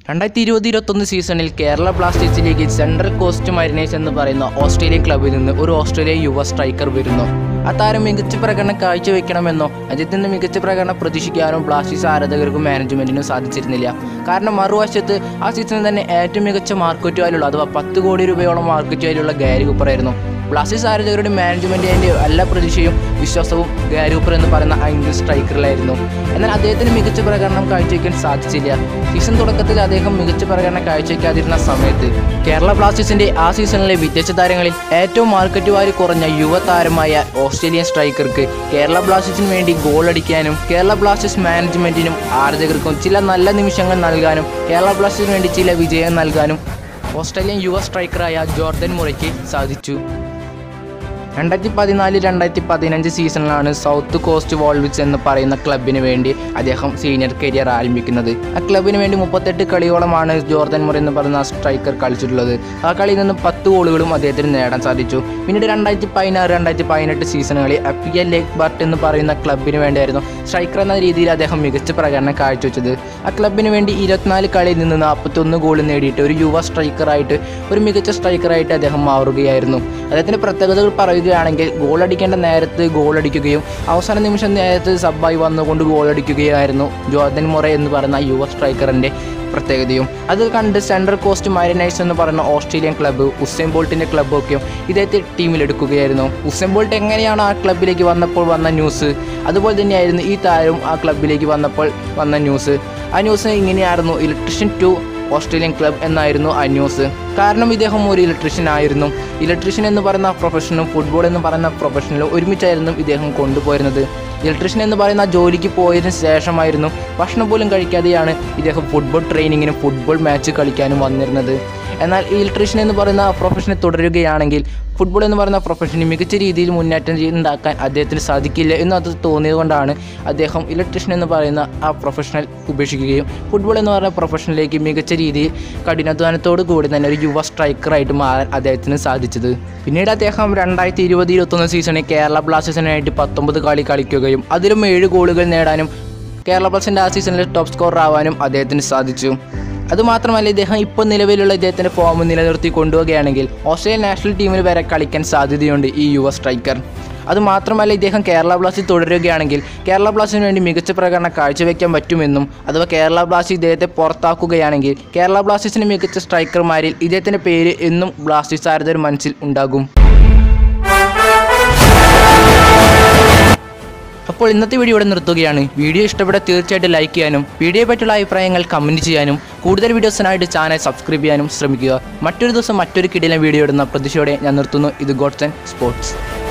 രണ്ടായിരത്തി ഇരുപത് ഇരുപത്തൊന്ന് സീസണിൽ കേരള ബ്ലാസ്റ്റേഴ്സിലേക്ക് സെൻട്രൽ കോസ്റ്റ് മരിനേഴ്സ് എന്ന് പറയുന്ന ഓസ്ട്രേലിയൻ ക്ലബിൽ നിന്ന് ഒരു ഓസ്ട്രേലിയൻ യുവ സ്ട്രൈക്കർ വരുന്നു ആ താരം മികച്ച പ്രകടനം കാഴ്ചവെക്കണമെന്നോ അദ്ദേഹത്തിൽ നിന്ന് മികച്ച പ്രകടനം പ്രതീക്ഷിക്കാനോ ബ്ലാസ്റ്റേഴ്സ് ആരാധകർക്കും മാനേജ്മെന്റിനും സാധിച്ചിരുന്നില്ല കാരണം മറുവശത്ത് ആ സീസണിൽ തന്നെ ഏറ്റവും മികച്ച മാർക്കറ്റ് വാല്യുള്ള അഥവാ പത്ത് കോടി രൂപയോളം മാർക്കറ്റ് വാല്യുള്ള ഗാരി കൂപ്പർ ആയിരുന്നു ബ്ലാസ്റ്റേഴ്സ് ആരാധകരുടെ മാനേജ്മെന്റിന്റെ എല്ലാ പ്രതീക്ഷയും വിശ്വാസവും ഗാരി കൂപ്പർ എന്ന് പറയുന്ന ആ ഇംഗ്ലീഷ് സ്ട്രൈക്കറിലായിരുന്നു എന്നാൽ അദ്ദേഹത്തിന് മികച്ച പ്രകടനം കാഴ്ചവെക്കാൻ സാധിച്ചില്ല സീസൺ തുടക്കത്തിൽ അദ്ദേഹം മികച്ച പ്രകടനം കാഴ്ചവെക്കാതിരുന്ന സമയത്ത് കേരള ബ്ലാസ്റ്റേഴ്സിന്റെ ആ സീസണിലെ വിദേശ താരങ്ങളിൽ ഏറ്റവും മാർക്കറ്റ് വാല്യൂ കുറഞ്ഞ യുവതാരമായ ഓസ്ട്രേലിയൻ സ്ട്രൈക്കർക്ക് കേരള ബ്ലാസ്റ്റേഴ്സിന് വേണ്ടി ഗോൾ അടിക്കാനും കേരള ബ്ലാസ്റ്റേഴ്സ് മാനേജ്മെന്റിനും ആരാധകർക്കും ചില നല്ല നിമിഷങ്ങൾ നൽകാനും കേരള ബ്ലാസ്റ്റേഴ്സിന് വേണ്ടി ചില വിജയം നൽകാനും ഓസ്ട്രേലിയൻ യുവ സ്ട്രൈക്കറായ ജോർദൻ മുറയ്ക്ക് സാധിച്ചു രണ്ടായിരത്തി പതിനാല് രണ്ടായിരത്തി പതിനഞ്ച് സീസണിലാണ് സൗത്ത് കോസ്റ്റ് വോൾവിറ്റ്സ് എന്ന് പറയുന്ന ക്ലബിന് വേണ്ടി അദ്ദേഹം സീനിയർ കരിയർ ആരംഭിക്കുന്നത് ആ ക്ലബിന് വേണ്ടി മുപ്പത്തെട്ട് കളിയോളമാണ് ജോർദൻ മുറി എന്ന് പറയുന്ന ആ സ്ട്രൈക്കർ കളിച്ചിട്ടുള്ളത് ആ കളിയിൽ നിന്ന് പത്ത് ഗോളുകളും അദ്ദേഹത്തിന് നേടാൻ സാധിച്ചു പിന്നീട് രണ്ടായിരത്തി പതിനാറ് രണ്ടായിരത്തി പതിനെട്ട് സീസണുകളിൽ അപ്പിയ ലേക്ക് ബർട്ട് എന്ന് പറയുന്ന ക്ലബിന് വേണ്ടിയായിരുന്നു സ്ട്രൈക്കർ എന്ന രീതിയിൽ അദ്ദേഹം മികച്ച പ്രകടനം കാഴ്ചവെച്ചത് ആ ക്ലബിന് വേണ്ടി ഇരുപത്തിനാല് കളിയിൽ നിന്ന് നാൽപ്പത്തൊന്ന് ഗോൾ നേടിയിട്ട് ഒരു യുവ സ്ട്രൈക്കറായിട്ട് ഒരു മികച്ച സ്ട്രൈക്കറായിട്ട് അദ്ദേഹം മാറുകയായിരുന്നു അദ്ദേഹത്തിൻ്റെ പ്രത്യേകതകൾ പറയുകയാണെങ്കിൽ ഗോൾ അടിക്കേണ്ട നേരത്ത് ഗോൾ അടിക്കുകയും അവസാന നിമിഷം നേരത്ത് സബ്ബായി വന്നുകൊണ്ട് ഗോൾ അടിക്കുകയായിരുന്നു ജോർദൻ മൊറ എന്ന് പറയുന്ന ആ യുവ സ്ട്രൈക്കറിൻ്റെ പ്രത്യേകതയും അത് കണ്ട് സെൻട്രൽ കോസ്റ്റ് മൈനൈസ് എന്ന് പറയുന്ന ഓസ്ട്രേലിയൻ ക്ലബ്ബ് ഉസൈൻ ബോൾട്ടിൻ്റെ ക്ലബ്ബൊക്കെയും ഇദ്ദേഹത്തെ ടീമിലെടുക്കുകയായിരുന്നു ഉസൈൻ ബോൾട്ട് എങ്ങനെയാണ് ആ ക്ലബ്ബിലേക്ക് വന്നപ്പോൾ വന്ന ന്യൂസ് അതുപോലെ തന്നെയായിരുന്നു ഈ താരവും ആ ക്ലബ്ബിലേക്ക് വന്നപ്പോൾ വന്ന ന്യൂസ് ആ ന്യൂസ് ഇങ്ങനെയായിരുന്നു ഇലക്ട്രീഷ്യൻ ടു ഓസ്ട്രേലിയൻ ക്ലബ് എന്നായിരുന്നു ആ ന്യൂസ് കാരണം ഇദ്ദേഹം ഒരു ഇലക്ട്രീഷ്യൻ ആയിരുന്നു ഇലക്ട്രീഷ്യൻ എന്ന് പറയുന്ന പ്രൊഫഷനും ഫുട്ബോൾ എന്ന് പറയുന്ന പ്രൊഫഷനിലും ഒരുമിച്ചായിരുന്നു ഇദ്ദേഹം കൊണ്ടുപോയിരുന്നത് ഇലക്ട്രീഷ്യൻ എന്ന് പറയുന്ന ജോലിക്ക് പോയതിനു ശേഷമായിരുന്നു ഭക്ഷണം പോലും കഴിക്കാതെയാണ് ഇദ്ദേഹം ഫുട്ബോൾ ട്രെയിനിങ്ങിനും ഫുട്ബോൾ മാച്ച് കളിക്കാനും വന്നിരുന്നത് എന്നാൽ ഈ ഇലക്ട്രീഷ്യൻ എന്ന് പറയുന്ന പ്രൊഫഷനെ തുടരുകയാണെങ്കിൽ ഫുട്ബോൾ എന്ന് പറയുന്ന പ്രൊഫഷന് മികച്ച രീതിയിൽ മുന്നേറ്റം ചെയ്ത് ഉണ്ടാക്കാൻ അദ്ദേഹത്തിന് സാധിക്കില്ല എന്ന് അത് തോന്നിയതുകൊണ്ടാണ് അദ്ദേഹം ഇലക്ട്രീഷ്യൻ എന്ന് പറയുന്ന ആ പ്രൊഫഷണൽ ഉപേക്ഷിക്കുകയും ഫുട്ബോൾ എന്ന് പറയുന്ന പ്രൊഫഷനിലേക്ക് മികച്ച രീതിയിൽ കഠിനാധ്വാനത്തോടു കൂടി തന്നെ ഒരു യുവ സ്ട്രൈക്കറായിട്ട് മാറാൻ അദ്ദേഹത്തിന് സാധിച്ചത് പിന്നീട് അദ്ദേഹം രണ്ടായിരത്തി ഇരുപത് ഇരുപത്തൊന്ന് സീസണിൽ കേരള ബ്ലാസ്റ്റേഴ്സിനായിട്ട് പത്തൊമ്പത് കളി കളിക്കുകയും അതിലും ഏഴ് ഗോളുകൾ നേടാനും കേരള ബ്ലാസ്റ്റേഴ്സിൻ്റെ ആ സീസണിൽ ടോപ്പ് സ്കോറർ ആവാനും അദ്ദേഹത്തിന് സാധിച്ചു അതുമാത്രമല്ല ഇദ്ദേഹം ഇപ്പോൾ നിലവിലുള്ള ഇദ്ദേഹത്തിൻ്റെ ഫോം നിലനിർത്തി കൊണ്ടുപോവുകയാണെങ്കിൽ ഓസ്ട്രേലിയൻ നാഷണൽ ടീമിൽ വരെ കളിക്കാൻ സാധ്യതയുണ്ട് ഈ യുവ സ്ട്രൈക്കർ അതുമാത്രമല്ല ഇദ്ദേഹം കേരള ബ്ലാസ്റ്റിൽ തുടരുകയാണെങ്കിൽ കേരള ബ്ലാസ്റ്റിന് വേണ്ടി മികച്ച പ്രകടനം കാഴ്ചവെക്കാൻ പറ്റുമെന്നും അഥവാ കേരള ബ്ലാസ്റ്റ് ഇദ്ദേഹത്തെ പുറത്താക്കുകയാണെങ്കിൽ കേരള ബ്ലാസ്റ്റേഴ്സിന് മികച്ച സ്ട്രൈക്കർമാരിൽ ഇദ്ദേഹത്തിൻ്റെ പേര് എന്നും ബ്ലാസ്റ്റേഴ്സ് ആരുടെ മനസ്സിൽ ഉണ്ടാകും അപ്പോൾ ഇന്നത്തെ വീഡിയോ ഇവിടെ നിർത്തുകയാണ് വീഡിയോ ഇഷ്ടപ്പെട്ട തീർച്ചയായിട്ടും ലൈക്ക് ചെയ്യാനും വീഡിയോയെ പറ്റിയുള്ള അഭിപ്രായങ്ങൾ കമൻറ്റ് ചെയ്യാനും കൂടുതൽ വീഡിയോസിനായിട്ട് ചാനൽ സബ്സ്ക്രൈബ് ചെയ്യാനും ശ്രമിക്കുക മറ്റൊരു ദിവസം മറ്റൊരു കിടിലൻ വീഡിയോ ഇടുന്ന പ്രതീക്ഷയോടെ ഞാൻ നിർത്തുന്നു ഇത് ഗോഡ്സ് ആൻഡ് സ്പോർട്സ്